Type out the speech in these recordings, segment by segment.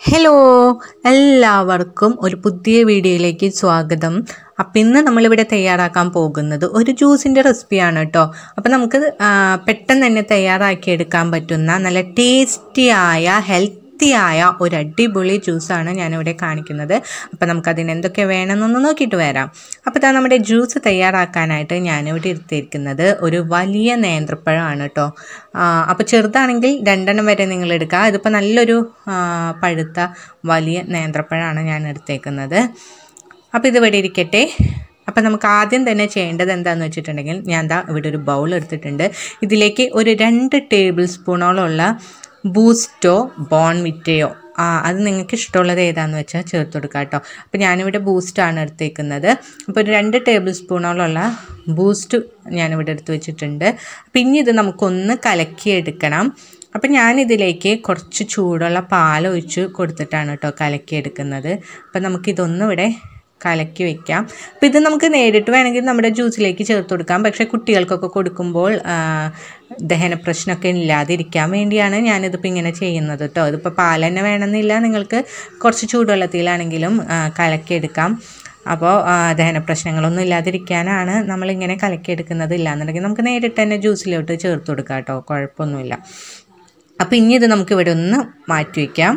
hello എല്ലാവർക്കും ഒരു പുതിയ വീഡിയോയിലേക്ക് സ്വാഗതം അപ്പം ഇന്ന് നമ്മളിവിടെ തയ്യാറാക്കാൻ പോകുന്നത് ഒരു ജ്യൂസിൻ്റെ റെസിപ്പിയാണ് കേട്ടോ അപ്പം നമുക്ക് ആ, പെട്ടെന്ന് തന്നെ തയ്യാറാക്കിയെടുക്കാൻ പറ്റുന്ന നല്ല ടേസ്റ്റിയായ ഹെൽത്തിയായ ഒരു അടിപൊളി ജ്യൂസാണ് ഞാനിവിടെ കാണിക്കുന്നത് അപ്പം നമുക്കതിന് എന്തൊക്കെ വേണമെന്നൊന്ന് നോക്കിയിട്ട് വരാം അപ്പോൾ ഇതാ നമ്മുടെ ജ്യൂസ് തയ്യാറാക്കാനായിട്ട് ഞാനിവിടെ എടുത്തിരിക്കുന്നത് ഒരു വലിയ നേന്ത്രപ്പഴമാണ് കേട്ടോ അപ്പോൾ ചെറുതാണെങ്കിൽ രണ്ടെണ്ണം വരെ നിങ്ങൾ എടുക്കുക ഇതിപ്പോൾ നല്ലൊരു ആ, പഴുത്ത വലിയ നേന്ത്രപ്പഴമാണ് ഞാൻ എടുത്തേക്കുന്നത് അപ്പോൾ ഇത് ഇവിടെ ഇരിക്കട്ടെ അപ്പം നമുക്ക് ആദ്യം തന്നെ ചെയ്യേണ്ടത് എന്താണെന്ന് വെച്ചിട്ടുണ്ടെങ്കിൽ ഞാൻ ദാ ഇവിടെ ഒരു ബൗൾ എടുത്തിട്ടുണ്ട് ഇതിലേക്ക് ഒരു രണ്ട് ടേബിൾ സ്പൂണോളമുള്ള ബൂസ്റ്റോ ബോൺവിറ്റയോ ആ അത് നിങ്ങൾക്ക് ഇഷ്ടമുള്ളത് ഏതാണെന്ന് വെച്ചാൽ ചേർത്ത് കൊടുക്കുക കേട്ടോ അപ്പോൾ ഞാനിവിടെ ബൂസ്റ്റാണ് എടുത്തേക്കുന്നത് അപ്പോൾ ഒരു രണ്ട് ടേബിൾ സ്പൂണോളമുള്ള ബൂസ്റ്റ് ഞാനിവിടെ എടുത്ത് വെച്ചിട്ടുണ്ട് പിന്നെ ഇത് നമുക്കൊന്ന് കലക്കിയെടുക്കണം അപ്പം ഞാനിതിലേക്ക് കുറച്ച് ചൂടുള്ള പാൽ ഒഴിച്ച് കൊടുത്തിട്ടാണ് കേട്ടോ കലക്കിയെടുക്കുന്നത് അപ്പം നമുക്കിതൊന്നും ഇവിടെ കലക്കി വെക്കാം അപ്പം ഇത് നമുക്ക് നേരിട്ട് വേണമെങ്കിൽ നമ്മുടെ ജ്യൂസിലേക്ക് ചേർത്ത് കൊടുക്കാം പക്ഷേ കുട്ടികൾക്കൊക്കെ കൊടുക്കുമ്പോൾ ആ, ദഹന പ്രശ്നമൊക്കെ ഇല്ലാതിരിക്കാൻ വേണ്ടിയാണ് ഞാനിതിപ്പോൾ ഇങ്ങനെ ചെയ്യുന്നത് കേട്ടോ ഇതിപ്പോൾ പാൽ തന്നെ വേണമെന്നില്ല നിങ്ങൾക്ക് കുറച്ച് ചൂടുവെള്ളത്തിലാണെങ്കിലും ആ, കലക്കിയെടുക്കാം അപ്പോൾ ആ, ദഹന പ്രശ്നങ്ങളൊന്നും ഇല്ലാതിരിക്കാനാണ് നമ്മളിങ്ങനെ കലക്കിയെടുക്കുന്നത് ഇല്ലാന്നുണ്ടെങ്കിൽ നമുക്ക് നേരിട്ട് തന്നെ ജ്യൂസിലോട്ട് ചേർത്ത് കൊടുക്കാം കേട്ടോ കുഴപ്പമൊന്നുമില്ല അപ്പോൾ ഇനി ഇത് നമുക്ക് ഇവിടെ ഒന്ന് മാറ്റി വയ്ക്കാം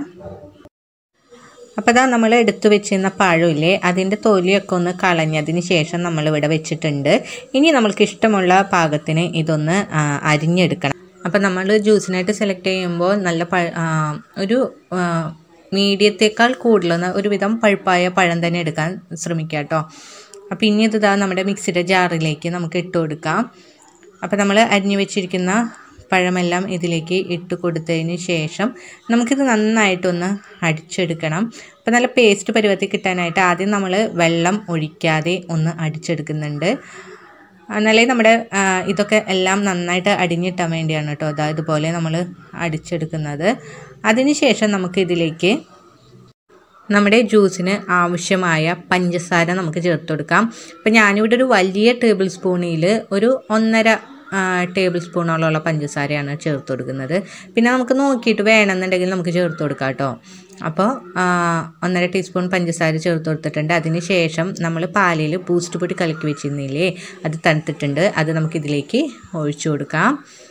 അപ്പോൾ അതാ നമ്മൾ എടുത്തു വെച്ചിരുന്ന പഴമില്ലേ അതിൻ്റെ തൊലിയൊക്കെ ഒന്ന് കളഞ്ഞതിന് ശേഷം നമ്മളിവിടെ വെച്ചിട്ടുണ്ട് ഇനി നമ്മൾക്ക് ഇഷ്ടമുള്ള പാകത്തിന് ഇതൊന്ന് ആ, അരിഞ്ഞെടുക്കണം അപ്പോൾ നമ്മൾ ജ്യൂസിനായിട്ട് സെലക്ട് ചെയ്യുമ്പോൾ നല്ല പഴ ആ, ഒരു ആ, മീഡിയത്തേക്കാൾ കൂടുതൽ ഒരുവിധം പഴുപ്പായ പഴം തന്നെ എടുക്കാൻ ശ്രമിക്കുക കേട്ടോ അപ്പോൾ ഇനി ഇത് ഇതാ നമ്മുടെ മിക്സിയുടെ ജാറിലേക്ക് നമുക്ക് ഇട്ട് കൊടുക്കാം അപ്പോൾ നമ്മൾ അരിഞ്ഞു വെച്ചിരിക്കുന്ന പഴമെല്ലാം ഇതിലേക്ക് ഇട്ട് കൊടുത്തതിന് ശേഷം നമുക്കിത് നന്നായിട്ടൊന്ന് അടിച്ചെടുക്കണം അപ്പോൾ നല്ല പേസ്റ്റ് പരുവത്തിൽ കിട്ടാനായിട്ട് ആദ്യം നമ്മൾ വെള്ളം ഒഴിക്കാതെ ഒന്ന് അടിച്ചെടുക്കുന്നുണ്ട് എന്നാലേ നമ്മുടെ ആ, ഇതൊക്കെ എല്ലാം നന്നായിട്ട് അടിഞ്ഞിട്ടാൻ വേണ്ടിയാണ് കേട്ടോ അതാ ഇതുപോലെ നമ്മൾ അടിച്ചെടുക്കുന്നത് അതിന് ശേഷം നമുക്ക് ഇതിലേക്ക് നമ്മുടെ ജ്യൂസിന് ആവശ്യമായ പഞ്ചസാര നമുക്ക് ചേർത്ത് കൊടുക്കാം അപ്പം ഞാനിവിടെ ഒരു വലിയ ടേബിൾ സ്പൂണിൽ ഒരു ഒന്നര ആ, ടേബിൾ സ്പൂണോളമുള്ള പഞ്ചസാരയാണ് ചേർത്ത് കൊടുക്കുന്നത് പിന്നെ നമുക്ക് നോക്കിയിട്ട് വേണമെന്നുണ്ടെങ്കിൽ നമുക്ക് ചേർത്ത് കൊടുക്കാം കേട്ടോ അപ്പോൾ ആ, ഒന്നര ടീസ്പൂൺ പഞ്ചസാര ചേർത്ത് കൊടുത്തിട്ടുണ്ട് അതിന് ശേഷം നമ്മൾ പാലിൽ ബൂസ്റ്റ് പൊടി കലക്കി വെച്ചിരുന്നില്ലേ അത് തണുത്തിട്ടുണ്ട് അത് നമുക്കിതിലേക്ക് ഒഴിച്ചു കൊടുക്കാം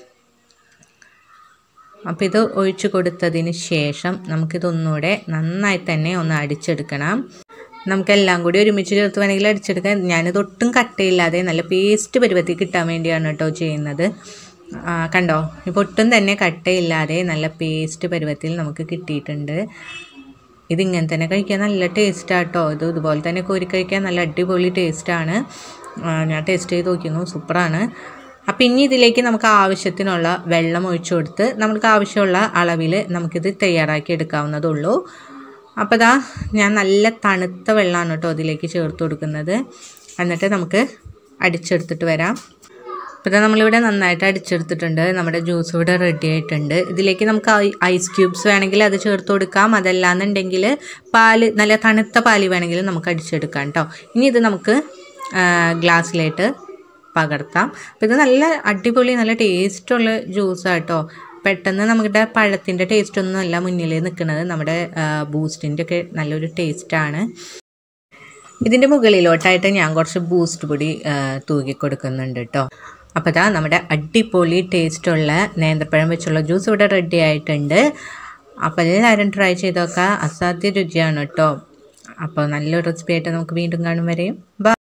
അപ്പോൾ ഇത് ഒഴിച്ചു കൊടുത്തതിന് ശേഷം നമുക്കിതൊന്നുകൂടെ നന്നായി തന്നെ ഒന്ന് അടിച്ചെടുക്കണം നമുക്കെല്ലാം കൂടി ഒരുമിച്ച് ചേർത്ത് വേണമെങ്കിൽ അടിച്ചെടുക്കാം ഞാനിത് ഒട്ടും കട്ടയില്ലാതെ നല്ല പേസ്റ്റ് പരുവത്തിൽ കിട്ടാൻ വേണ്ടിയാണ് കേട്ടോ ചെയ്യുന്നത് ആ, കണ്ടോ ഇപ്പോൾ ഒട്ടും തന്നെ കട്ടയില്ലാതെ നല്ല പേസ്റ്റ് പരുവത്തിൽ നമുക്ക് കിട്ടിയിട്ടുണ്ട് ഇതിങ്ങനെ തന്നെ കഴിക്കാൻ നല്ല ടേസ്റ്റാണ് കേട്ടോ ഇത് ഇതുപോലെ തന്നെ കോരി കഴിക്കാൻ നല്ല അടിപൊളി ടേസ്റ്റാണ് ഞാൻ ടേസ്റ്റ് ചെയ്ത് നോക്കിയിരുന്നു സൂപ്പറാണ് അപ്പം ഇനി ഇതിലേക്ക് നമുക്ക് ആവശ്യത്തിനുള്ള വെള്ളം ഒഴിച്ചു കൊടുത്ത് നമുക്ക് ആവശ്യമുള്ള അളവിൽ നമുക്കിത് തയ്യാറാക്കി എടുക്കാവുന്നതുള്ളൂ അപ്പോൾ ദാ ഞാൻ നല്ല തണുത്ത വെള്ളമാണ് കേട്ടോ ഇതിലേക്ക് ചേർത്ത് കൊടുക്കുന്നത് എന്നിട്ട് നമുക്ക് അടിച്ചെടുത്തിട്ട് വരാം അപ്പോൾ ഇതാ നമ്മളിവിടെ നന്നായിട്ട് അടിച്ചെടുത്തിട്ടുണ്ട് നമ്മുടെ ജ്യൂസ് ഇവിടെ റെഡി ആയിട്ടുണ്ട് ഇതിലേക്ക് നമുക്ക് ഐ- ഐസ് ക്യൂബ്സ് വേണമെങ്കിൽ അത് ചേർത്ത് കൊടുക്കാം അതല്ലാന്നുണ്ടെങ്കിൽ പാല് നല്ല തണുത്ത പാല് വേണമെങ്കിൽ നമുക്ക് അടിച്ചെടുക്കാം കേട്ടോ ഇനി ഇത് നമുക്ക് ആ, ഗ്ലാസ്സിലായിട്ട് പകർത്താം അപ്പോൾ ഇത് നല്ല അടിപൊളി നല്ല ടേസ്റ്റുള്ള ജ്യൂസാണ് കേട്ടോ പെട്ടെന്ന് നമ്മുടെ പഴത്തിൻ്റെ ടേസ്റ്റ് ഒന്നും അല്ല മുന്നിൽ നിൽക്കുന്നത് നമ്മുടെ ബൂസ്റ്റിൻ്റെ ഒക്കെ നല്ലൊരു ടേസ്റ്റാണ് ഇതിൻ്റെ മുകളിലോട്ടായിട്ട് ഞാൻ കുറച്ച് ബൂസ്റ്റ് പൊടി ആ, തൂക്കി കൊടുക്കുന്നുണ്ട് കേട്ടോ അപ്പോൾ ഇതാ നമ്മുടെ അടിപൊളി ടേസ്റ്റുള്ള നേന്ത്രപ്പഴം വെച്ചുള്ള ജ്യൂസ് ഇവിടെ റെഡി ആയിട്ടുണ്ട് അപ്പോൾ എല്ലാവരും ട്രൈ ചെയ്ത് നോക്കുക അസാധ്യ രുചിയാണ് കേട്ടോ അപ്പോൾ നല്ലൊരു റെസിപ്പി ആയിട്ട് നമുക്ക് വീണ്ടും കാണും വരെയും ബൈ